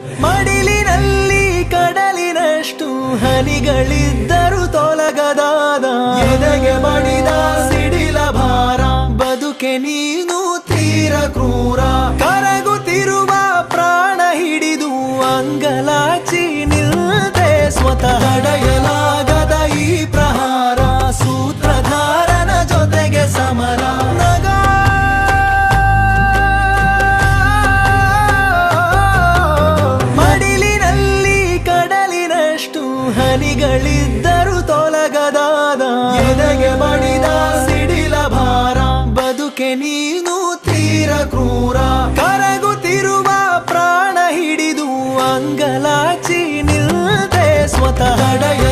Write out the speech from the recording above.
ಮಡಿಲಿನಲ್ಲಿ ಕಡಲಿನಷ್ಟು ಹನಿಗಳಿದ್ದರು ತೊಲಗದಾದ ಎದೆಗೆ ಬಡಿದ ಸಿಡಿಲ ಭಾರ ಬದುಕೆ ನೀನು ತೀರ ಕ್ರೂರ ಕರಗುತ್ತಿರುವ ಪ್ರಾಣ ಹಿಡಿದು ಅಂಗಲಾಚಿ ನಿಲ್ದೆ ಸ್ವತಃ ತಡೆಯಲಾಗದ ಈ ಪ್ರಹಾರ ಸೂತ್ರಧಾರನ ಜೊತೆಗೆ ಸಮರ ನಗ ಮಡಿಲಿನಲ್ಲಿ ಕಡಲಿನಷ್ಟು ಹನಿಗಳಿದ್ದರು ತೊಲಗದಾದ ಎದೆಗೆ ಬಡಿದ ಸಿಡಿಲ ಭಾರ ಬದುಕೆ ನೀನು ತೀರ ಕ್ರೂರ ಕರಗುತ್ತಿರುವ ಪ್ರಾಣ ಹಿಡಿದು ಅಂಗಲಾಚಿ ನಿಲ್ದೆ ಸ್ವತಃ ತಡೆಯ